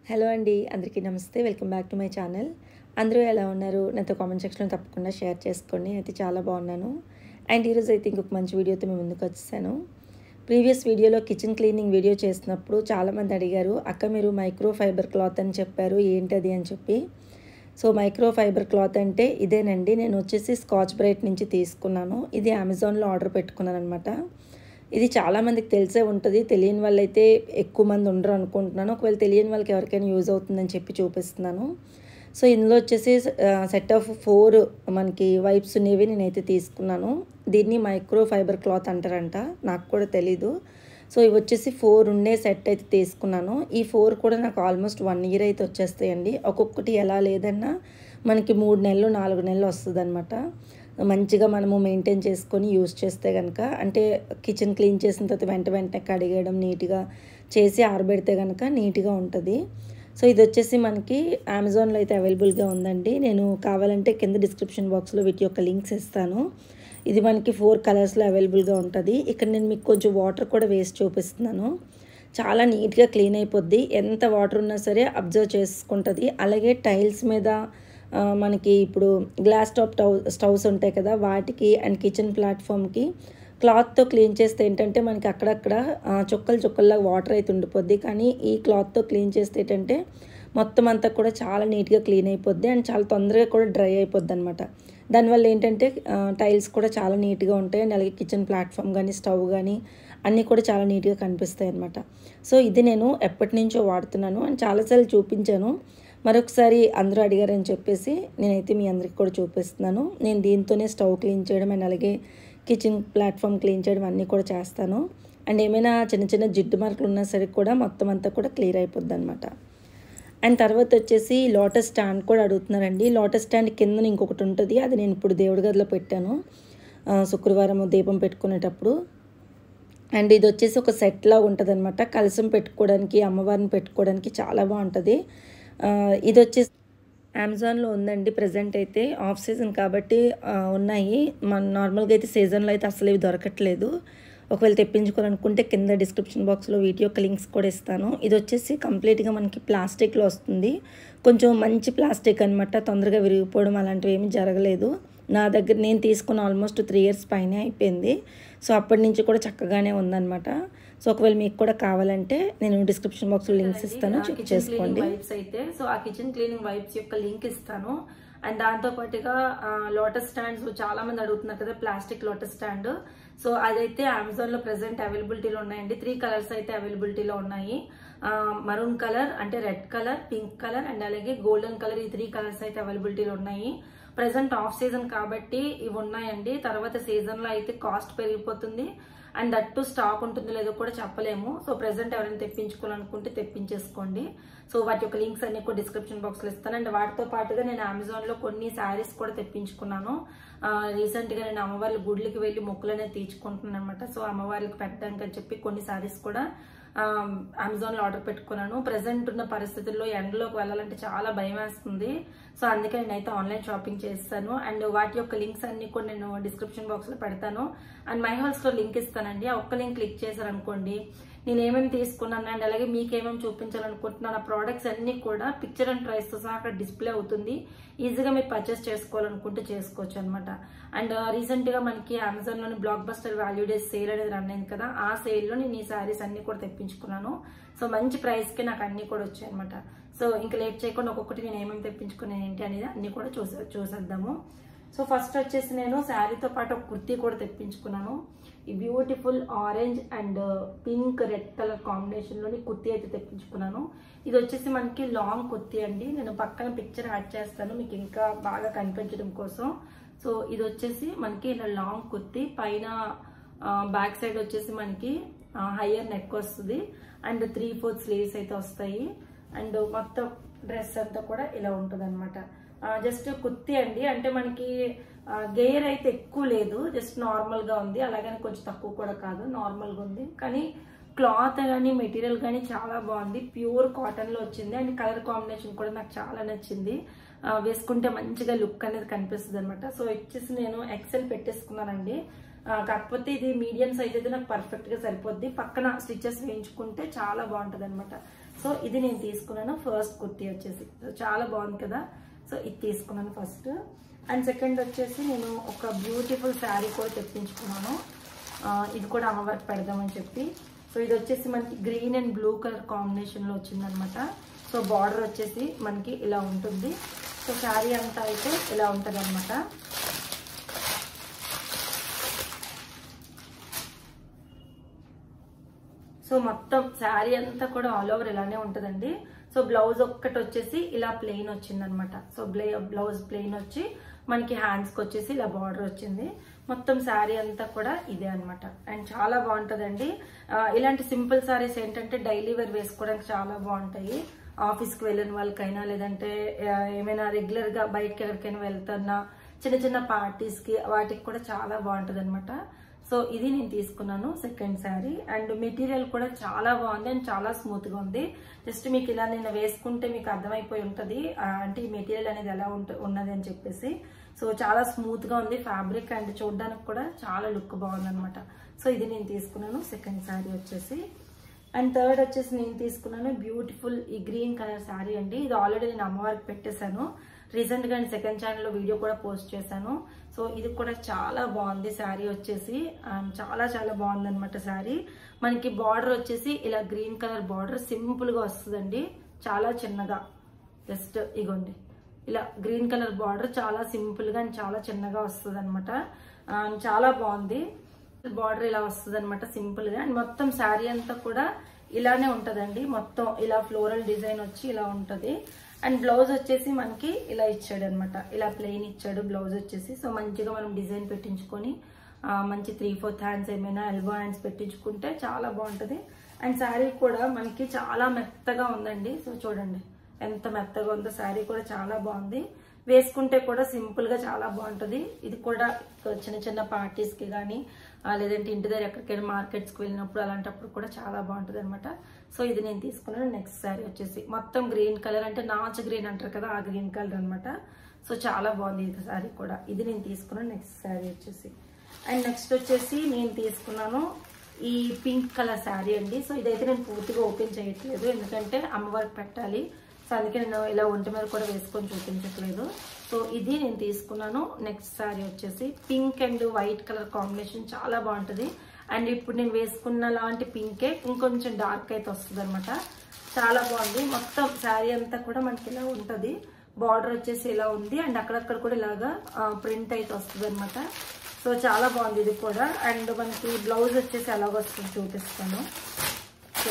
hello అండి అందరికీ నమస్తే welcome back to my channel అందరూ ఎలా ఉన్నారు నాతో కామెంట్ సెక్షన్లో తప్పకుండా షేర్ చేసుకోండి అయితే చాలా బాగున్నాను అండ్ ఈరోజు అయితే ఇంకొక మంచి వీడియోతో మేము ముందుకు వచ్చేసాను ప్రీవియస్ వీడియోలో కిచెన్ క్లీనింగ్ వీడియో చేసినప్పుడు చాలామంది అడిగారు అక్క మీరు మైక్రో ఫైబర్ క్లాత్ అని చెప్పారు ఏంటది అని చెప్పి సో మైక్రో ఫైబర్ క్లాత్ అంటే ఇదేనండి నేను వచ్చేసి స్కాచ్ బ్రైట్ నుంచి తీసుకున్నాను ఇది అమెజాన్లో ఆర్డర్ పెట్టుకున్నాను అనమాట ఇది చాలామందికి తెలిసే ఉంటుంది తెలియని వాళ్ళైతే ఎక్కువ మంది ఉండరు అనుకుంటున్నాను ఒకవేళ తెలియని వాళ్ళకి ఎవరికైనా యూజ్ అవుతుందని చెప్పి చూపిస్తున్నాను సో ఇందులో వచ్చేసి సెట్ ఆఫ్ ఫోర్ మనకి వైప్స్ ఉన్నవి నేనైతే తీసుకున్నాను దీన్ని మైక్రో ఫైబర్ క్లాత్ అంటారంట నాకు కూడా తెలీదు సో ఇవి వచ్చేసి ఫోర్ ఉండే సెట్ అయితే తీసుకున్నాను ఈ ఫోర్ కూడా నాకు ఆల్మోస్ట్ వన్ ఇయర్ అయితే వచ్చేస్తాయండి ఒక్కొక్కటి ఎలా లేదన్నా మనకి మూడు నెలలు నాలుగు నెలలు వస్తుంది అనమాట మంచిగా మనము మెయింటైన్ చేసుకొని యూస్ చేస్తే కనుక అంటే కిచెన్ క్లీన్ చేసిన తర్వాత వెంట వెంటనే కడిగేయడం నీట్గా చేసి ఆరబెడితే కనుక నీట్గా ఉంటుంది సో ఇది వచ్చేసి మనకి అమెజాన్లో అయితే అవైలబుల్గా ఉందండి నేను కావాలంటే కింద డిస్క్రిప్షన్ బాక్స్లో వీటి యొక్క లింక్స్ ఇస్తాను ఇది మనకి ఫోర్ కలర్స్లో అవైలబుల్గా ఉంటుంది ఇక్కడ నేను మీకు కొంచెం వాటర్ కూడా వేసి చూపిస్తున్నాను చాలా నీట్గా క్లీన్ అయిపోద్ది ఎంత వాటర్ ఉన్నా సరే అబ్జర్వ్ చేసుకుంటుంది అలాగే టైల్స్ మీద మనకి ఇప్పుడు గ్లాస్ టాప్ టౌ స్టవ్స్ ఉంటాయి కదా వాటికి అండ్ కిచెన్ ప్లాట్ఫామ్కి క్లాత్తో క్లీన్ చేస్తే ఏంటంటే మనకి అక్కడక్కడ చుక్కలు చుక్కల్లాగా వాటర్ అయితే ఉండిపోద్ది కానీ ఈ క్లాత్తో క్లీన్ చేస్తే ఏంటంటే మొత్తం అంతా కూడా చాలా నీట్గా క్లీన్ అయిపోద్ది అండ్ చాలా తొందరగా కూడా డ్రై అయిపోద్ది అనమాట దానివల్ల ఏంటంటే టైల్స్ కూడా చాలా నీట్గా ఉంటాయి అండ్ అలాగే కిచెన్ ప్లాట్ఫామ్ కానీ స్టవ్ కానీ అన్నీ కూడా చాలా నీట్గా కనిపిస్తాయి అనమాట సో ఇది నేను ఎప్పటి నుంచో వాడుతున్నాను అండ్ చాలాసార్లు చూపించాను మరొకసారి అందరూ అడిగారని చెప్పేసి నేనైతే మీ అందరికి కూడా చూపిస్తున్నాను నేను దీంతోనే స్టవ్ క్లీన్ చేయడం అండ్ అలాగే కిచెన్ ప్లాట్ఫామ్ క్లీన్ చేయడం అన్నీ కూడా చేస్తాను అండ్ ఏమైనా చిన్న చిన్న జిడ్డు మార్కులు ఉన్నా సరే కూడా మొత్తం అంతా కూడా క్లియర్ అయిపోద్ది అనమాట అండ్ తర్వాత వచ్చేసి లోటస్ స్టాండ్ కూడా అడుగుతున్నారండి లోటస్ స్టాండ్ కింద ఇంకొకటి ఉంటుంది అది నేను ఇప్పుడు దేవుడి గదిలో పెట్టాను శుక్రవారం దీపం పెట్టుకునేటప్పుడు అండ్ ఇది వచ్చేసి ఒక సెట్ లాగా ఉంటుంది అనమాట కలసం పెట్టుకోవడానికి అమ్మవారిని పెట్టుకోవడానికి చాలా బాగుంటుంది ఇది వచ్చేసి అమెజాన్లో ఉందండి ప్రజెంట్ అయితే ఆఫ్ సీజన్ కాబట్టి ఉన్నాయి మన నార్మల్గా అయితే సీజన్లో అయితే అసలు ఇవి దొరకట్లేదు ఒకవేళ తెప్పించుకోవాలనుకుంటే కింద డిస్క్రిప్షన్ బాక్స్లో వీడియో లింక్స్ కూడా ఇస్తాను ఇది వచ్చేసి కంప్లీట్గా మనకి ప్లాస్టిక్లో వస్తుంది కొంచెం మంచి ప్లాస్టిక్ అనమాట తొందరగా విరిగిపోవడం అలాంటివి ఏమీ జరగలేదు నా దగ్గర నేను తీసుకున్న ఆల్మోస్ట్ త్రీ ఇయర్స్ పైనే అయిపోయింది సో అప్పటి నుంచి కూడా చక్కగానే ఉందన్నమాట సో ఒకవేళ మీకు కూడా కావాలంటే నేను డిస్క్రిప్షన్ బాక్స్లో లింక్స్ ఇస్తాను చెక్ చేసుకోండి వైబ్స్ అయితే సో ఆ కిచెన్ క్లీనింగ్ వైబ్స్ యొక్క లింక్ ఇస్తాను అండ్ దాంతో పాటుగా లోటస్ స్టాండ్స్ చాలా మంది అడుగుతున్నారు కదా ప్లాస్టిక్ లోటస్ స్టాండ్ సో అదైతే అమెజాన్ లో ప్రెసెంట్ అవైలబిలిటీలో ఉన్నాయండి త్రీ కలర్స్ అయితే అవైలబిలిటీలో ఉన్నాయి మరూన్ కలర్ అంటే red colour pink colour and అలాగే గోల్డెన్ కలర్ ఈ త్రీ కలర్స్ అయితే అవైలబిలిటీలో ఉన్నాయి ప్రెసెంట్ ఆఫ్ సీజన్ కాబట్టి ఇవి ఉన్నాయండి తర్వాత సీజన్ లో అయితే కాస్ట్ పెరిగిపోతుంది అండ్ దట్టు స్టాక్ ఉంటుందో లేదో కూడా చెప్పలేము సో ప్రెసెంట్ ఎవరైనా తెప్పించుకోవాలనుకుంటే తెప్పించేసుకోండి సో వాటి యొక్క లింక్స్ అన్ని కూడా డిస్క్రిప్షన్ బాక్స్ లో ఇస్తాను అండ్ వాటితో పాటుగా నేను అమెజాన్ లో కొన్ని శారీస్ కూడా తెప్పించుకున్నాను రీసెంట్ గా నేను అమ్మవారి గుడ్లకి వెళ్ళి మొక్కులు అనేది తీర్చుకుంటున్నాను అనమాట సో అమ్మవారికి పెట్టడానికి అని చెప్పి కొన్ని శారీస్ కూడా అమెజాన్ లో ఆర్డర్ పెట్టుకున్నాను ప్రెసెంట్ ఉన్న పరిస్థితుల్లో ఎండలోకి వెళ్ళాలంటే చాలా భయం వేస్తుంది సో అందుకే నేనైతే ఆన్లైన్ షాపింగ్ చేస్తాను అండ్ వాటి యొక్క లింక్స్ అన్ని కూడా నేను డిస్క్రిప్షన్ బాక్స్ లో పెడతాను అండ్ మై హౌస్ లో లింక్ ఇస్తానండి ఆ ఒక్క లింక్ క్లిక్ చేశారనుకోండి నేను ఏమేమి తీసుకున్నాను అండ్ అలాగే మీకు ఏమేమి చూపించాలనుకుంటున్నాను ఆ ప్రోడక్ట్స్ అన్ని కూడా పిక్చర్ అండ్ ప్రైస్ తో సహా అక్కడ డిస్ప్లే అవుతుంది ఈజీగా మీరు పర్చేస్ చేసుకోవాలనుకుంటే చేసుకోవచ్చు అనమాట అండ్ రీసెంట్ గా మనకి అమెజాన్ లోని blockbuster value days sale అనేది రన్ అయింది కదా ఆ సేల్ లో నేను ఈ శారీస్ అన్ని కూడా తెప్పించుకున్నాను సో మంచి ప్రైస్ కి నాకు అన్ని కూడా వచ్చాయి అనమాట సో ఇంకా లేట్ చేయకుండా ఒక్కొక్కటి నేను ఏమేమి తెప్పించుకున్నాను ఏంటి అనేది అన్ని కూడా చూసే చూసేద్దాము సో ఫస్ట్ వచ్చేసి నేను శారీతో పాటు ఒక కుర్తీ కూడా తెప్పించుకున్నాను ఈ beautiful orange and pink red colour కాంబినేషన్లోని కుర్తీ అయితే తెప్పించుకున్నాను ఇది వచ్చేసి మనకి లాంగ్ కుర్తీ అండి నేను పక్కన పిక్చర్ యాడ్ చేస్తాను మీకు ఇంకా బాగా కనిపించడం కోసం సో ఇది వచ్చేసి మనకి ఇలా లాంగ్ కుర్తీ పైన బ్యాక్ సైడ్ వచ్చేసి మనకి హయ్యర్ నెక్ వస్తుంది అండ్ త్రీ ఫోర్త్ స్లీవ్స్ అయితే వస్తాయి అండ్ మొత్తం డ్రెస్ అంతా కూడా ఇలా ఉంటుంది అనమాట జస్ట్ కుర్తీ అండి అంటే మనకి గేర్ అయితే ఎక్కువ లేదు జస్ట్ నార్మల్ గా ఉంది అలాగని కొంచెం తక్కువ కూడా కాదు నార్మల్ గా ఉంది కానీ క్లాత్ కానీ మెటీరియల్ కానీ చాలా బాగుంది ప్యూర్ కాటన్ లో వచ్చింది అండ్ కలర్ కాంబినేషన్ కూడా నాకు చాలా నచ్చింది వేసుకుంటే మంచిగా లుక్ అనేది కనిపిస్తుంది అనమాట సో వచ్చేసి నేను ఎక్సెల్ పెట్టేసుకున్నానండి కాకపోతే ఇది మీడియం సైజ్ అయితే నాకు పర్ఫెక్ట్ గా సరిపోద్ది పక్కన స్టిచెస్ వేయించుకుంటే చాలా బాగుంటది అనమాట సో ఇది నేను తీసుకున్నాను ఫస్ట్ కుర్తీ వచ్చేసి సో చాలా బాగుంది కదా సో ఇది తీసుకున్నాను ఫస్ట్ అండ్ సెకండ్ వచ్చేసి నేను ఒక బ్యూటిఫుల్ శారీ కూడా తెప్పించుకున్నాను ఆ, ఇది కూడా అమ్మవారికి పెడదామని చెప్పి సో ఇది వచ్చేసి మనకి గ్రీన్ అండ్ బ్లూ కలర్ కాంబినేషన్లో వచ్చిందనమాట సో బార్డర్ వచ్చేసి మనకి ఇలా ఉంటుంది సో శారీ అంతా అయితే ఇలా ఉంటుంది అనమాట సో మొత్తం శారీ అంతా కూడా ఆల్ ఓవర్ ఇలానే ఉంటుందండి సో బ్లౌజ్ ఒక్కటి వచ్చేసి ఇలా ప్లెయిన్ వచ్చింది అనమాట సో బ్లే బ్లౌజ్ ప్లెయిన్ వచ్చి మనకి హ్యాండ్స్కి వచ్చేసి ఇలా బార్డర్ వచ్చింది మొత్తం శారీ అంతా కూడా ఇదే అనమాట అండ్ చాలా బాగుంటుందండి ఆ, ఇలాంటి సింపుల్ శారీస్ ఏంటంటే డైలీ వేర్ వేసుకోవడానికి చాలా బాగుంటాయి ఆఫీస్కి వెళ్ళిన వాళ్ళకైనా లేదంటే ఆ, ఏమైనా రెగ్యులర్గా బయటకి ఎక్కడికైనా వెళ్తున్నా చిన్న చిన్న పార్టీస్కి వాటికి కూడా చాలా బాగుంటుంది అనమాట సో ఇది నేను తీసుకున్నాను సెకండ్ శారీ అండ్ మెటీరియల్ కూడా చాలా బాగుంది అండ్ చాలా స్మూత్ గా ఉంది జస్ట్ మీకు ఇలా నేను వేసుకుంటే మీకు అర్థమైపోయి ఉంటది ఆ, అంటే ఈ మెటీరియల్ అనేది ఎలా ఉంట ఉన్నది అని చెప్పేసి సో చాలా స్మూత్ గా ఉంది ఫ్యాబ్రిక్ అండ్ చూడడానికి కూడా చాలా లుక్ బాగుంది అనమాట సో ఇది నేను తీసుకున్నాను సెకండ్ శారీ వచ్చేసి అండ్ థర్డ్ వచ్చేసి నేను తీసుకున్నాను బ్యూటిఫుల్ ఈ గ్రీన్ కలర్ శారీ అండి ఇది ఆల్రెడీ నేను అమ్మవారికి పెట్టేశాను రీసెంట్ గా సెకండ్ ఛానల్లో వీడియో కూడా పోస్ట్ చేశాను సో ఇది కూడా చాలా బాగుంది శారీ వచ్చేసి అండ్ చాలా చాలా బాగుంది అనమాట శారీ మనకి బార్డర్ వచ్చేసి ఇలా గ్రీన్ కలర్ బార్డర్ సింపుల్ గా వస్తుందండి చాలా చిన్నగా జస్ట్ ఇగోండి ఇలా గ్రీన్ కలర్ బార్డర్ చాలా సింపుల్ గా అండ్ చాలా చిన్నగా వస్తుంది అనమాట చాలా బాగుంది బార్డర్ ఇలా వస్తుంది అనమాట సింపుల్ గా అండ్ మొత్తం శారీ అంతా కూడా ఇలానే ఉంటదండి మొత్తం ఇలా ఫ్లోరల్ డిజైన్ వచ్చి ఇలా ఉంటది అండ్ బ్లౌజ్ వచ్చేసి మనకి ఇలా ఇచ్చాడు అనమాట ఇలా ప్లెయిన్ ఇచ్చాడు బ్లౌజ్ వచ్చేసి సో మంచిగా మనం డిజైన్ పెట్టించుకొని ఆ, మంచి త్రీ ఫోర్త్ హ్యాండ్స్ ఏమైనా ఎల్బో హ్యాండ్స్ పెట్టించుకుంటే చాలా బాగుంటది అండ్ శారీ కూడా మనకి చాలా మెత్తగా ఉందండి సో చూడండి ఎంత మెత్తగా ఉందో శారీ కూడా చాలా బాగుంది వేసుకుంటే కూడా సింపుల్ గా చాలా బాగుంటది ఇది కూడా చిన్న చిన్న పార్టీస్ కి కానీ లేదంటే ఇంటి దగ్గర ఎక్కడికైనా మార్కెట్స్ కి వెళ్ళినప్పుడు అలాంటప్పుడు కూడా చాలా బాగుంటది అనమాట సో ఇది నేను తీసుకున్నాను నెక్స్ట్ శారీ వచ్చేసి మొత్తం గ్రీన్ కలర్ అంటే నాచ్ గ్రీన్ అంటారు కదా ఆ గ్రీన్ కలర్ అన్నమాట సో చాలా బాగుంది ఇది శారీ కూడా ఇది నేను తీసుకున్నాను నెక్స్ట్ శారీ వచ్చేసి అండ్ నెక్స్ట్ వచ్చేసి నేను తీసుకున్నాను ఈ పింక్ కలర్ శారీ అండి సో ఇదైతే నేను పూర్తిగా ఓపెన్ చేయట్లేదు ఎందుకంటే అమ్మవారికి పెట్టాలి సో అందుకే నేను ఇలా ఒంటి మీద కూడా వేసుకొని చూపించట్లేదు సో ఇది నేను తీసుకున్నాను నెక్స్ట్ శారీ వచ్చేసి pink and white colour combination చాలా బాగుంటుంది అండ్ ఇప్పుడు నేను వేసుకున్న లాంటి పింకే ఇంకొంచెం డార్క్ అయితే వస్తుంది చాలా బాగుంది మొత్తం శారీ అంతా కూడా మనకి ఇలా ఉంటుంది బార్డర్ వచ్చేసి ఇలా ఉంది అండ్ అక్కడక్కడ కూడా ఇలాగా ప్రింట్ అయితే వస్తుంది అనమాట సో చాలా బాగుంది ఇది కూడా అండ్ మనకి బ్లౌజ్ వచ్చేసి ఎలాగ వస్తుంది చూపిస్తాను సో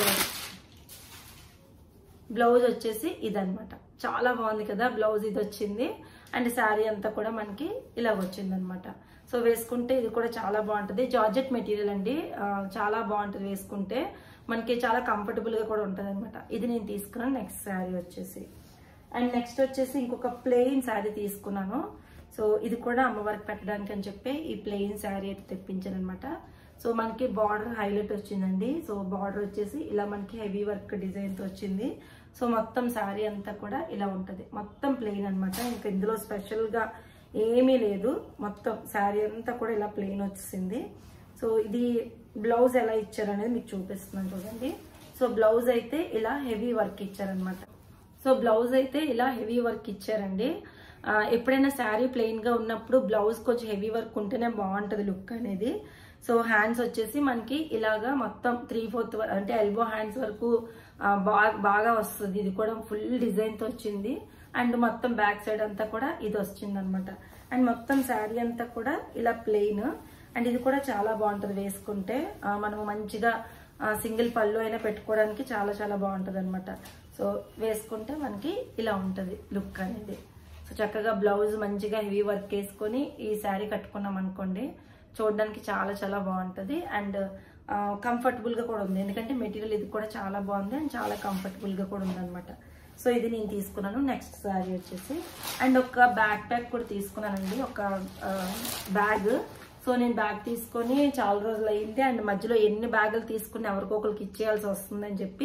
బ్లౌజ్ వచ్చేసి ఇదనమాట చాలా బాగుంది కదా బ్లౌజ్ ఇది వచ్చింది అండ్ శారీ అంతా కూడా మనకి ఇలా వచ్చింది అనమాట సో వేసుకుంటే ఇది కూడా చాలా బాగుంటుంది జార్జెట్ మెటీరియల్ అండి ఆ, చాలా బాగుంటుంది వేసుకుంటే మనకి చాలా కంఫర్టబుల్ గా కూడా ఉంటుంది అనమాట ఇది నేను తీసుకున్నాను నెక్స్ట్ శారీ వచ్చేసి అండ్ నెక్స్ట్ వచ్చేసి ఇంకొక ప్లెయిన్ శారీ తీసుకున్నాను సో ఇది కూడా అమ్మవారికి పెట్టడానికి అని చెప్పి ఈ ప్లెయిన్ శారీ అయితే తెప్పించాను అనమాట సో మనకి బార్డర్ హైలైట్ వచ్చిందండి సో బార్డర్ వచ్చేసి ఇలా మనకి హెవీ వర్క్ డిజైన్ తో వచ్చింది సో మొత్తం శారీ అంతా కూడా ఇలా ఉంటది మొత్తం ప్లెయిన్ అన్నమాట ఇంకా ఇందులో స్పెషల్ గా ఏమీ లేదు మొత్తం శారీ అంతా కూడా ఇలా ప్లెయిన్ వచ్చింది సో ఇది బ్లౌజ్ ఎలా ఇచ్చారనేది మీకు చూపిస్తున్నాను చూడండి సో బ్లౌజ్ అయితే ఇలా హెవీ వర్క్ ఇచ్చారనమాట సో బ్లౌజ్ అయితే ఇలా హెవీ వర్క్ ఇచ్చారండి ఆ, ఎప్పుడైనా శారీ ప్లెయిన్ గా ఉన్నప్పుడు బ్లౌజ్ కొంచెం హెవీ వర్క్ ఉంటేనే బాగుంటది లుక్ అనేది సో హ్యాండ్స్ వచ్చేసి మనకి ఇలాగా మొత్తం త్రీ ఫోర్త్ అంటే ఎల్బో హ్యాండ్స్ వరకు ఆ, బా- బాగా వస్తుంది ఇది కూడా ఫుల్ డిజైన్ తో వచ్చింది అండ్ మొత్తం బ్యాక్ సైడ్ అంతా కూడా ఇది వచ్చింది అనమాట అండ్ మొత్తం శారీ అంతా కూడా ఇలా ప్లెయిన్ అండ్ ఇది కూడా చాలా బాగుంటది వేసుకుంటే ఆ, మనము మంచిగా సింగిల్ పళ్ళు అయినా పెట్టుకోవడానికి చాలా చాలా బాగుంటది అనమాట సో వేసుకుంటే మనకి ఇలా ఉంటది లుక్ అనేది సో చక్కగా బ్లౌజ్ మంచిగా హెవీ వర్క్ వేసుకొని ఈ శారీ కట్టుకున్నాం అనుకోండి చూడడానికి చాలా చాలా బాగుంటది అండ్ కంఫర్టబుల్ గా కూడా ఉంది ఎందుకంటే మెటీరియల్ ఇది కూడా చాలా బాగుంది అండ్ చాలా కంఫర్టబుల్ గా కూడా ఉంది అనమాట సో ఇది నేను తీసుకున్నాను నెక్స్ట్ శారీ వచ్చేసి అండ్ ఒక బ్యాక్ ప్యాక్ కూడా తీసుకున్నానండి ఒక బ్యాగ్ సో నేను బ్యాగ్ తీసుకొని చాలా రోజులు అయింది అండ్ మధ్యలో ఎన్ని బ్యాగులు తీసుకుని ఎవరికొకరికి ఇచ్చేయాల్సి వస్తుందని చెప్పి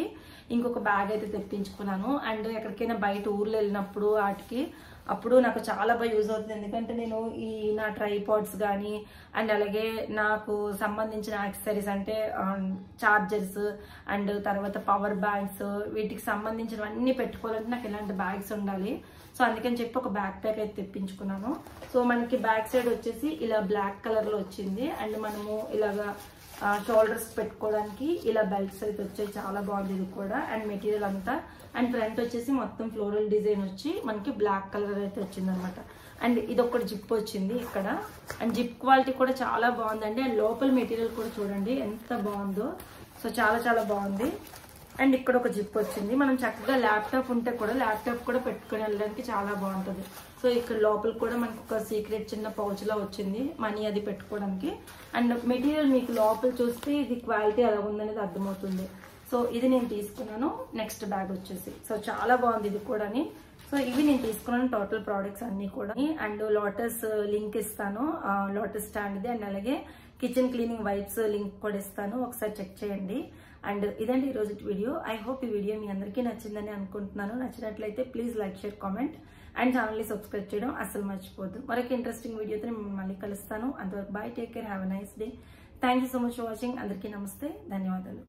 ఇంకొక బ్యాగ్ అయితే తెప్పించుకున్నాను అండ్ ఎక్కడికైనా బయట ఊర్లో వెళ్ళినప్పుడు వాటికి అప్పుడు నాకు చాలా బాగా యూజ్ అవుతుంది ఎందుకంటే నేను ఈ నా ట్రైపాడ్స్ కానీ అండ్ అలాగే నాకు సంబంధించిన యాక్సెసరీస్ అంటే చార్జర్స్ అండ్ తర్వాత పవర్ బ్యాంక్స్ వీటికి సంబంధించినవన్నీ పెట్టుకోవాలంటే నాకు ఇలాంటి బ్యాగ్స్ ఉండాలి సో అందుకని చెప్పి ఒక బ్యాక్ ప్యాక్ అయితే తెప్పించుకున్నాను సో మనకి బ్యాక్ సైడ్ వచ్చేసి ఇలా బ్లాక్ కలర్ లో వచ్చింది అండ్ మనము ఇలాగా షోల్డర్స్ పెట్టుకోవడానికి ఇలా బెల్ట్స్ అయితే వచ్చాయి చాలా బాగుంది ఇది కూడా అండ్ మెటీరియల్ అంతా అండ్ ఫ్రంట్ వచ్చేసి మొత్తం ఫ్లోరల్ డిజైన్ వచ్చి మనకి బ్లాక్ కలర్ అయితే వచ్చింది అనమాట అండ్ ఇది ఒకటి జిప్ వచ్చింది ఇక్కడ అండ్ జిప్ క్వాలిటీ కూడా చాలా బాగుందండి అండ్ లోపల మెటీరియల్ కూడా చూడండి ఎంత బాగుందో సో చాలా చాలా బాగుంది అండ్ ఇక్కడ ఒక జిప్ వచ్చింది మనం చక్కగా ల్యాప్టాప్ ఉంటే కూడా ల్యాప్టాప్ కూడా పెట్టుకుని వెళ్ళడానికి చాలా బాగుంటుంది సో ఇక్కడ లోపల కూడా మనకు ఒక సీక్రెట్ చిన్న పౌచ్ లా వచ్చింది మనీ అది పెట్టుకోవడానికి అండ్ మెటీరియల్ మీకు లోపల చూస్తే ఇది క్వాలిటీ ఎలా ఉందనేది అర్థమవుతుంది సో ఇది నేను తీసుకున్నాను నెక్స్ట్ బ్యాగ్ వచ్చేసి సో చాలా బాగుంది ఇది కూడాని సో ఇవి నేను తీసుకున్నాను టోటల్ ప్రోడక్ట్స్ అన్ని కూడా అండ్ లోటస్ లింక్ ఇస్తాను లోటస్ స్టాండ్ది అండ్ అలాగే కిచెన్ క్లీనింగ్ వైప్స్ లింక్ కూడా ఇస్తాను ఒకసారి చెక్ చేయండి అండ్ ఇదండి ఈరోజు వీడియో ఐ హోప్ ఈ వీడియో మీ అందరికీ నచ్చిందని అనుకుంటున్నాను నచ్చినట్లయితే please like share comment and ఛానల్ని సబ్స్క్రైబ్ చేయడం అసలు మర్చిపోద్దు మరొక ఇంట్రెస్టింగ్ వీడియోతో నేను మళ్ళీ కలుస్తాను అంతవరకు bye take care have a nice day thank you so much for watching అందరికీ నమస్తే ధన్యవాదాలు